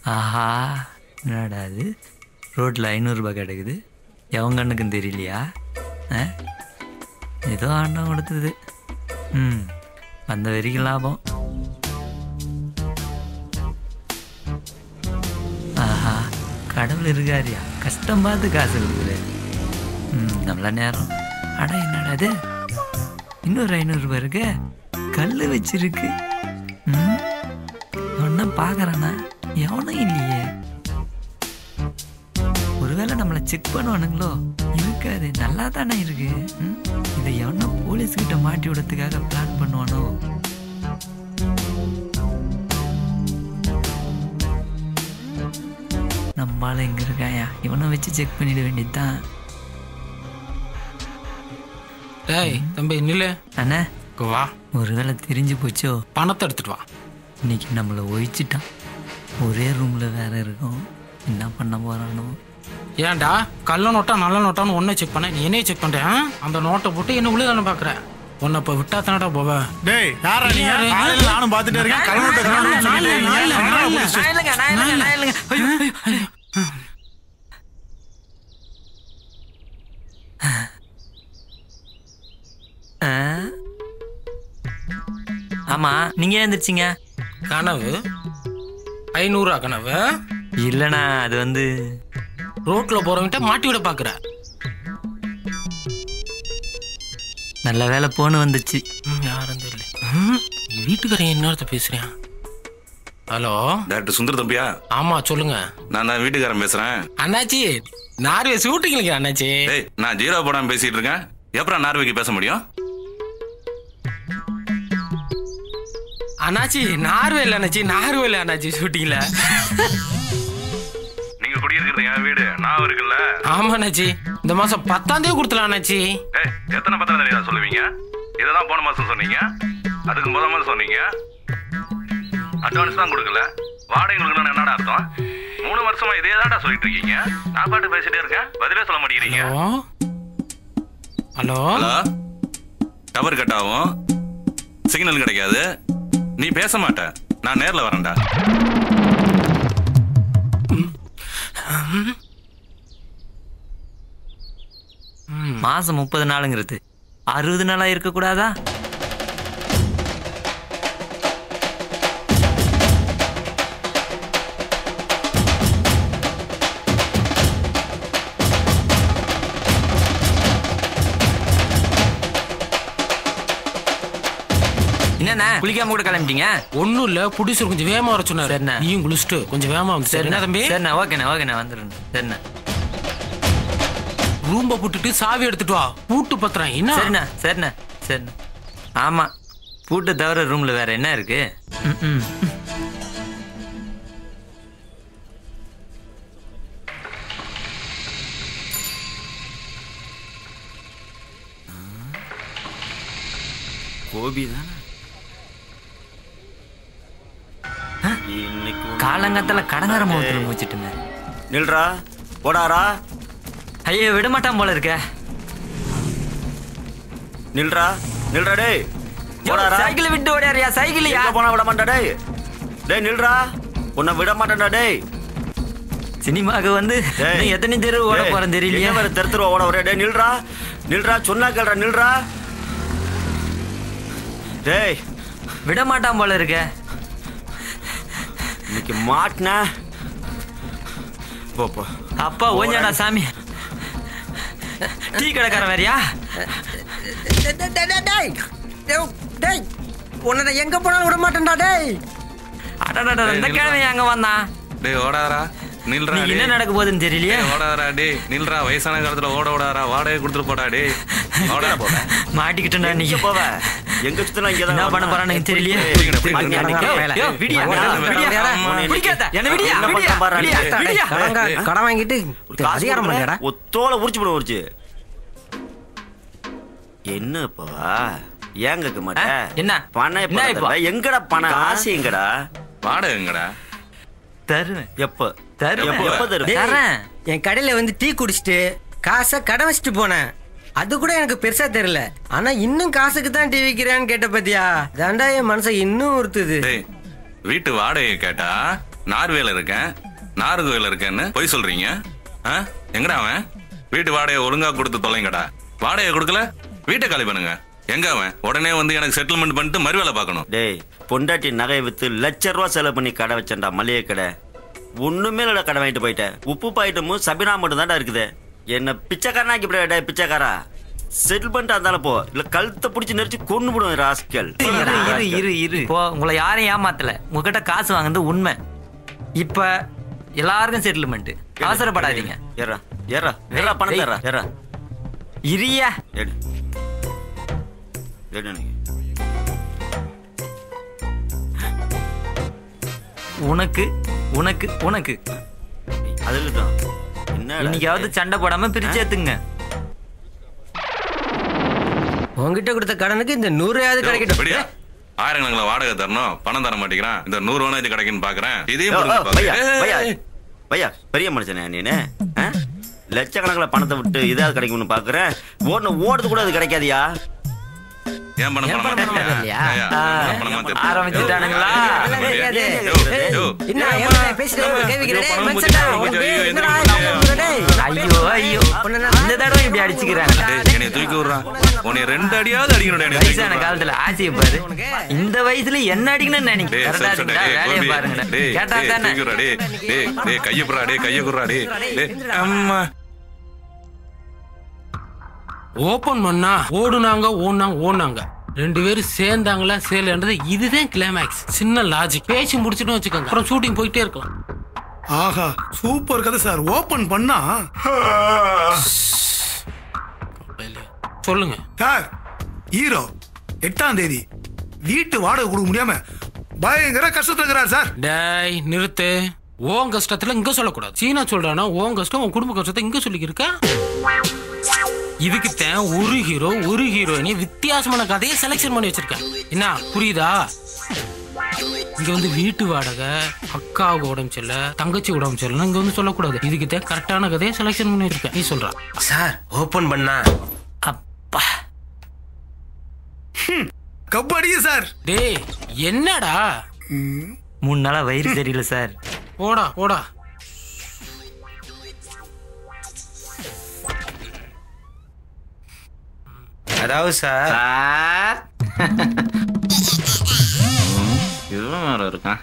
ஆஹா என்னடா அது ரோட்டில் ஐநூறுரூபா கிடக்குது எவன் கண்ணுக்கும் தெரியலையா ஆ ஏதோ ஆண்டம் கொடுத்தது ம் வந்த வரைக்கும் லாபம் ஆஹா கடவுள் இருக்காரியா கஷ்டம் பார்த்து காசு இருக்குது ம் நல்ல நேரம் அட என்னடா இது இன்னொரு ஐநூறுரூபா இருக்கு கல் வச்சிருக்கு ம் ஒன்றும் பார்க்குறானா எவனும் இல்லையே ஒருவேளை நம்மளை செக் பண்ணுவானுங்களோ இருக்காது நல்லா தானே இருக்கு ம்? இதை எவனோ போலீஸ் கிட்ட மாட்டி விடறதுக்காக பிளான் பண்ணுவானோ நம்மளால எங்க இருக்காயா இவனை வச்சு செக் பண்ணிட வேண்டியதுதான் டேய் தம்பி நில்லு அண்ணா இங்க வா ஒருவேளை தெரிஞ்சு போச்சோ பணத்தை எடுத்துட்டு வா இன்னைக்கு நம்மளை ஒழிச்சிட்டான் ஒரே ரூம்ல வேற இருக்கும் என்ன பண்ண போறானோ ஏன்டா கள்ள நோட்டா நல்ல நோட்டான்னு ஒன்னே செக் பண்ண நீ என்னைய செக் பண்ற ஆ? அந்த நோட்டை போட்டு என்ன உள்ள தானே பாக்குற உன்னை இப்ப விட்டா தானடா போவ டேய் யாரா நீ யாரு? காலையில நானும் பாத்துட்டே இருக்கேன் கல்வெட்டு காணும்னு சொல்லிட்டு இருக்கீங்க. என்னடா புடிச்சு- ஆ? ஆமா நீங்க ஏன் எந்திரிச்சிங்க கனவு ஐநூறுரூவா கனவு இல்லண்ணா அது வந்து ரோட்ல போறவங்கிட்ட மாட்டி விட பாக்குற நல்ல வேலை போன் வந்துச்சு ம், யாரும் தெரியல ம், நீ வீட்டுக்காரன் என்னத்த பேசுறியா ஹலோ டாக்டர் சுந்தர் தம்பியா ஆமா சொல்லுங்க நான் தான் வீட்டுக்காரன் பேசுறேன் அண்ணாச்சி நார்வே ஷூட்டிங் அண்ணாச்சி டேய் நான் ஜீரோ போடாம பேசிட்டு இருக்கேன் எப்பறம் நார்வேக்கு பேச முடியும் அண்ணாச்சி நார்வே இல்ல அண்ணாச்சி நார்வே இல்ல அண்ணாச்சி ஷூட்டிங்ல நீங்க குடியிருக்கிறது என் வீடு நான் இருக்குல்ல ஆமா அண்ணாச்சி இந்த மாசம் பத்தாம் தேதி கொடுத்துலாம் அண்ணாச்சி ஏய் எத்தனை பத்திரம் தெரியாத சொல்லுவீங்க இதெல்லாம் போன மாசம் சொன்னீங்க அதுக்கு முத மாதம் சொன்னீங்க அட்வான்ஸ் தான் கொடுக்கல வாடகை கொடுக்கணும்னு என்னடா அர்த்தம் மூணு வருஷமா இதே தான்டா சொல்லிட்டு இருக்கீங்க நான் பாட்டு பேசிட்டே இருக்கேன் பதிலே சொல்ல மாட்டேங்கிறீங்க hello hello hello tower cut ஆகும் சிக்னல் கிடைக்காது நீ பேச மாட்ட நான் நேர்ல வரேன்டா மாசம் முப்பது நாளுங்கிறது அறுபது நாளா இருக்கக்கூடாதா என்னண்ணா குளிக்காம கூட கிளம்பிட்டீங்க ஒண்ணும் இல்ல புடிசர் கொஞ்சம் வேகமா வர சொன்னாரு சரிண்ணா. நீயும் குளிச்சுட்டு கொஞ்சம் வேகமா வந்து சரி என்ன தம்பி சரிண்ணா ஓகேண்ணா ஓகேண்ணா வந்துடுறேன் சரிண்ணா ரூம்ப புட்டுட்டு சாவி எடுத்துட்டு வா பூட்டு பத்திரம் என்ன சரிண்ணா சரிண்ணா சரிண்ணா ஆமா பூட்டை தவிர ரூம்ல வேற என்ன இருக்கு ம், ம். கோபி தானே இன்னைக்கு காலங்காத்தால கடங்கார முகத்துல மூச்சிட்டுங்க நில்றா போடாரா ஐயோ விட மாட்டான் போல இருக்க நில்றா நில்றா டேய் போடாரா சைக்கிள் விட்டு ஓடியாரியா சைக்கிளியா எங்க போனா விட மாட்டா டேய் டேய் நில்றா உன்னை விட மாட்டேன்டா டேய் சினிமாக்கு வந்து டேய். இன்னும் எத்தனை தெரு ஓட டேய், போறேன் தெரியலையா எங்க வேற தெரு தெருவா ஓட ஒரே டேய் நில்றா நில்றா சொன்னா கேள்றா நில்றா டேய் விட மாட்டான் போல இருக்க இன்னைக்கு மாட்டின போ போ அப்பா ஓஞ்சாடா சாமி டீ கடைக்காரன் வேறியா டேய் உன்னை எங்க போனாலும் விட மாட்டேன்டா டேய் அடடட இந்த கிழமை அங்க வந்தான் டேய் ஓடாதடா நில்றா நீ என்ன டேய். நடக்க போகுதுன்னு தெரியலையே டேய், ஓடாதடா டேய் நில்றா வயசான காலத்துல ஓட ஓடாதடா வாடகை கொடுத்துட்டு போடா டேய் ஓட மாட்டிக்கிட்டேன்டா நீ எங்க போவ எங்க சுத்தினா இங்க என்ன பண்ண போறான்னு எனக்கு தெரியலையே பிடிங்கடா, பிடிங்கடா. யோ, யோ, விடியா, விடியா, பிடிக்காத, என்னை விடியா, என்ன விடியா, பண்றான் பாரு, விடியா, டேய். விடியா. கடன் கா- கடன் வாங்கிட்டு காசு அதிகாரம் கொடுக்கல, பண்ணியாடா ஒத்தோல உரிச்சு போட உரிச்சு என்ன இப்போ ஏன் கேட்க மாட்டேன் ஆ, என்ன? பணம் என்ன எப்ப இப்போ? தரல? எங்கடா பணம் காசு எங்கடா வாடகை எங்கடா தருவேன் எப்ப தருவேன். எப்ப எப்ப தருவேன் டேய், தரேன். என் கடையில வந்து டீ குடிச்சிட்டு காசை கடன் வச்சுட்டு போனேன் அது கூட எனக்கு பெருசா தெரியல ஆனா இன்னும் காசுக்கு தான் டீ விற்கிறேன்னு கேட்ட பத்தியா தாண்டா என் மனசை இன்னும் உறுத்துது டேய் வீட்டு வாடகை கேட்டா நார்வேல இருக்கேன் நார்கோயில இருக்கேன்னு பொய் சொல்றீங்க ஆ? எங்கடா அவன் வீட்டு வாடகையை ஒழுங்கா கொடுத்து தொலைங்கடா வாடகையை கொடுக்கல வீட்டை காலி பண்ணுங்க எங்க அவன் உடனே வந்து எனக்கு செட்டில்மெண்ட் பண்ணிட்டு மறு வேலை பார்க்கணும் டேய் பொண்டாட்டி நகையை வித்து லட்ச ரூபா செலவு பண்ணி கடை வச்சேன்டா மளிகை கடை ஒண்ணுமே இல்லடா கடை வாங்கிட்டு போயிட்டேன் உப்பு பாயிட்டமும் சபினா மட்டும் தான்டா இருக்குது என்ன பிச்சைக்காரனாக்கி டே பிச்சைக்காரா செட்டில் பண்ணிட்டு இருந்தாலும் போ இல்ல கழுத்தை பிடிச்சி நெரிச்சு கொண்டு போடுவேன் ராஸ்கல் இரு இரு இரு இரு இப்போ உங்களை யாரையும் ஏமாத்தல உங்ககிட்ட காசு வாங்குறது உண்மை இப்ப எல்லாருக்கும் செட்டில்மெண்ட் அவசரப்படாதீங்க ஏறா ஏறா ஏறா பணம் ஏறா ஏறா இரியா எடு எடு எனக்கு உனக்கு உனக்கு உனக்கு அது இருக்கட்டும் என்னடா இன்னைக்காவது சண்டை போடாம பிரிச்சு ஏத்துங்க உங்ககிட்ட கொடுத்த கடனுக்கு இந்த நூறாவது கிடைக்கட்டும் அப்படியா ஆயிரக்கணக்கில் வாடகை தரணும் பணம் தர மாட்டேங்கிறான் இந்த நூறு வேணா இது கிடைக்குன்னு பாக்குறேன் இதையும் ஓ, ஓ, புடுங்க பையா பாக்குறேன். பையா ஏய், பையா பெரிய மனுஷனே நீனு ஆ? லட்சக்கணக்கில் பணத்தை விட்டு இதாவது கிடைக்கும்னு பாக்குறேன் ஓடுன ஓடுறது கூட அது கிடைக்காதியா ஏன் பணம் ஏன் பணமா பணம் தெரியல? இல்லையா? ஏய்யா, ஆ, பணம் பணமா தெரியல. ஆரம்பிச்சுட்டானுங்களா? யோ, தெரியாது. யோ, யோ, என்ன யோ, ஏமா அம்மா. பேசிட்டு கேவிக்கிறே ஐயோ, பணம் மனுஷன்டா போச்சு, உனக்கு ஐயோ, என்னடா எந்திரிக்க ஆகும் முடியல. டேய் ஐயோ ஐயோ இந்த தடவை இப்படி அடிச்சுக்கிறாங்க டேய், என்னைய தூக்கி விடுறான் உன்னை ரெண்டு அடியாவது அடிக்கணும் என்னைய தூக்கி வயசான விடுறான். காலத்துல ஆசையை பாரு இந்த வயசுல என்ன அடிக்கணும்னு நினைக்க டேய், கரெக்டா சரி, சரி, இருக்குடா டேய், வேலையை கோபி. பாருங்கடா டேய், கேட்டா டேய், தானே தூக்கி விடுறா, டேய், டேய், டேய், கையை குடுறா, டேய், கையை குடுறா, டேய், டேய். அம்மா. ஓபன் பண்ணா ஓடுனாங்க ஓடுனாங்க ஓடுனாங்க ரெண்டு பேரும் சேர்ந்தாங்களா சேலன்றது இதுதான் கிளைமேக்ஸ் சின்ன லாஜிக் பேசி முடிச்சுட்டு வச்சுக்கோங்க அப்புறம் ஷூட்டிங் போயிட்டே இருக்கலாம் ஆஹா சூப்பர் கதை சார் ஓபன் பண்ணா சொல்லுங்க சார் ஹீரோ எட்டாம் தேதி வீட்டு வாடகை கொடுக்க முடியாம பயங்கர கஷ்டத்துல இருக்கிறார் சார் டேய் நிறுத்து ஓன் கஷ்டத்துல இங்க சொல்லக்கூடாது சீனா சொல்றானா ஓன் கஷ்டம் உன் குடும்ப கஷ்டத்தை இங்க சொல்லிக்கிருக்கா இதுக்குத்தான் ஒரு ஹீரோ ஒரு ஹீரோயினி வித்தியாசமான கதையை செலெக்ஷன் பண்ணி வச்சிருக்கேன் என்ன புரியுதா இங்க வந்து வீட்டு வாடகை அக்காவுக்கு உடம்பு சரியில்ல தங்கச்சி உடம்பு சரியில்லை இங்க வந்து சொல்லக்கூடாது இதுக்குத்தான் கரெக்டான கதையை செலெக்ஷன் பண்ணி வச்சிருக்கேன் நீ சொல்றா சார் ஓபன் பண்ணா அப்பா கபடி சார் டேய் என்னடா மூணு நாளா வயிறு சரியில்லை சார் போடா போடா அதாவது சார் சார் இவன் வேற இருக்கான்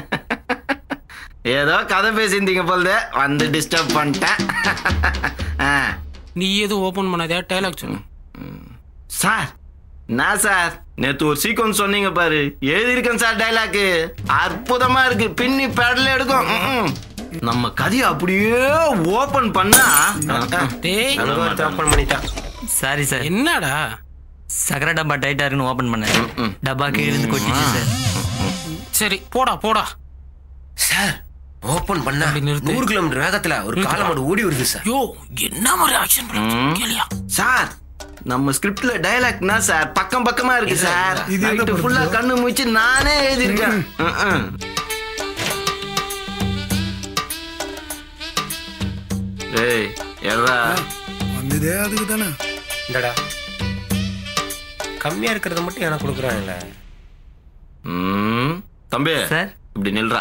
ஏதோ கதை பேசியிருந்தீங்க போலதே வந்து டிஸ்டர்ப் பண்ணிட்டேன் ஆ. நீ எதுவும் ஓபன் பண்ணாதே டைலாக் சொல்லு சார் நான் சார் நேத்து ஒரு சீக்வன்ஸ் சொன்னீங்க பாரு எழுதியிருக்கேன் சார் டைலாக்கு அற்புதமா இருக்கு பின்னி பேடல எடுக்கும் ம், ம். நம்ம கதையை அப்படியே ஓபன் பண்ணா டேய் அனுபவத்தை ஓபன் பண்ணிட்டான் சாரி சார் என்னடா சக்கரை டப்பா டைட்டா இருக்குன்னு ஓபன் பண்ணேன் டப்பா கீழே கொட்டிச்சு சார் சரி போடா போடா சார் ஓபன் பண்ணா அப்படி நிறுத்து. நூறு கிலோமீட்டர் வேகத்துல ஒரு காலமாடு ஓடி வருது சார் யோ என்ன மாதிரி ஆக்ஷன் கேளியா சார் நம்ம ஸ்கிரிப்ட்ல டைலாக்னா சார் பக்கம் பக்கமா இருக்கு சார் இது என்ன நைட்டு படத்துல? ஃபுல்லா கண்ணு முழிச்சு நானே எழுதியிருக்கேன் ம், ம். ஏய் எதா வந்ததே அதுக்கு தானே இந்தடா கம்மியா இருக்கிறத மட்டும் எனக்கு கொடுக்குறாங்கல்ல ம் தம்பி சார் இப்படி நில்றா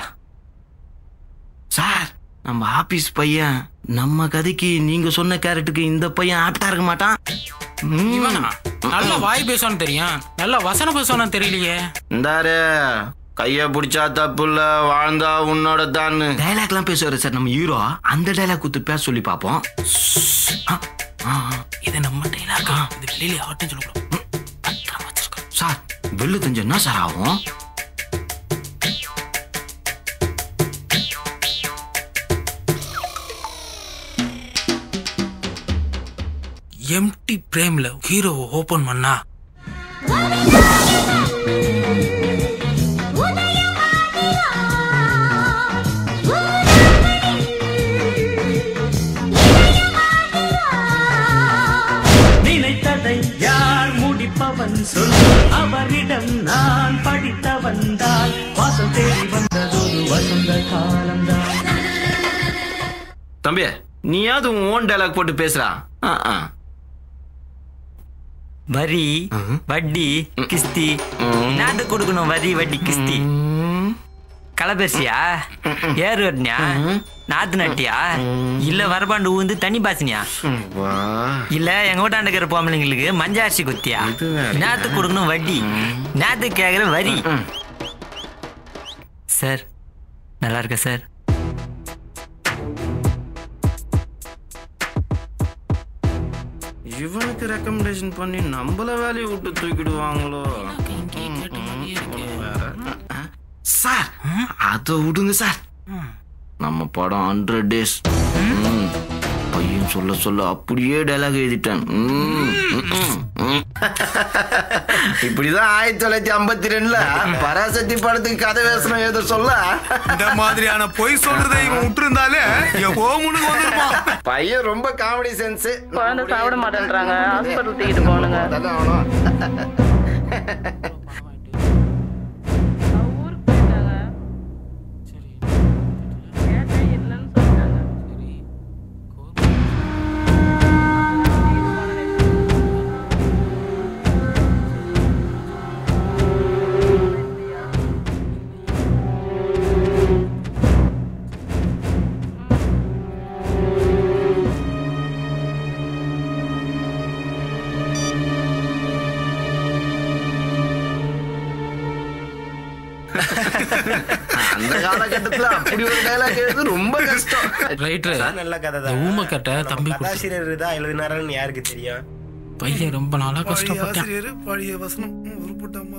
சார் நம்ம ஆபீஸ் பையன் நம்ம கதைக்கு நீங்க சொன்ன கேரட்டுக்கு இந்த பையன் ஆப்டா இருக்க மாட்டான் ம். இவனா நல்ல வாய் பேசணும் தெரியும் நல்ல வசனம் பேசணும் தெரியலையே இந்தாரு கைய பிடிச்சா தப்பு இல்ல வாழ்ந்தா உன்னோட தான் டைலாக்லாம் பேசுவாரு சார் நம்ம ஹீரோ அந்த டைலாக் குத்து பேச சொல்லி பாப்போம் ஆ, ஆ, ஆ. இது நம்ம டைலாக்கா இது வெளியில யார்ட்டும் சொல்லக்கூடாது ம், பத்திரமா வச்சிருக்கோம். சார் வெள்ளு தெரிஞ்ச என்ன சார் ஆகும் எம்டி பிரேம்ல ஹீரோவை ஓபன் பண்ணா நினைத்ததை யார் முடிப்பவன் சொல் அவரிடம் நான் படித்த வந்தால் வாசல் தேடி வந்ததொரு வசந்த காலம்தான் தம்பி நீயாவது உன் ஓன் டைலாக் போட்டு பேசுறா ஆ, ஆ. வரி வட்டி கிஸ்தி ம். நாட்டு கொடுக்கணும் வரி வட்டி கிஸ்தி ம். களை பெருசியா ஏறு வெட்டினியா நாத்து நட்டியா இல்ல வரபாண்டு ஊந்து தண்ணி பாசினியா வா இல்ல எங்க வீட்டாண்ட இருக்கிற பொம்பளைங்களுக்கு மஞ்ச அரிசி குத்தியா இது வேற. நேத்து கொடுக்கணும் வட்டி நேத்து கேக்குற வரி சார் நல்லா இருக்க சார் இவனுக்கு ரெக்கமெண்டேஷன் பண்ணி நம்மள வேலையை விட்டு தூக்கிடுவாங்களோ சார் அதை விடுங்க சார் நம்ம படம் ஹண்ட்ரட் டேஸ் பையன் சொல்ல சொல்ல அப்படியே டைலாக் எழுதிட்டேன் ம், ம், ம், ம். இப்படிதான் ஆயிரத்தி தொள்ளாயிரத்தி ஐம்பத்தி ரெண்டுல பராசக்தி படத்துக்கு கதை வேசனம் எழுத சொல்ல இந்த மாதிரியான பொய் சொல்றதை இவன் விட்டுருந்தாலே எப்போ முன்னுக்கு வந்திருப்பான் பையன் ரொம்ப காமெடி சென்ஸ் குழந்தை சாப்பிட மாட்டேன்றாங்க ஹாஸ்பிட்டல் தூக்கிட்டு போகணுங்க ஊருக்கு போயிருக்காங்க கேட்டேன் இல்லைன்னு சொல்லிட்டாங்க அந்த காலகட்டத்துல அப்படி ஒரு டைலாக் எழுது ரொம்ப கஷ்டம் ரைட்ரு நல்ல கதை இந்த தான் ஊமைக்கட்டை தம்பி கொடுத்து கதாசிரியர் தான் எழுதினாருன்னு யாருக்கு தெரியும் பையன் ரொம்ப நாளா பழைய கஷ்டப்பட்டேன் ஆசிரியர் பழைய வசனம் உருப்பட்ட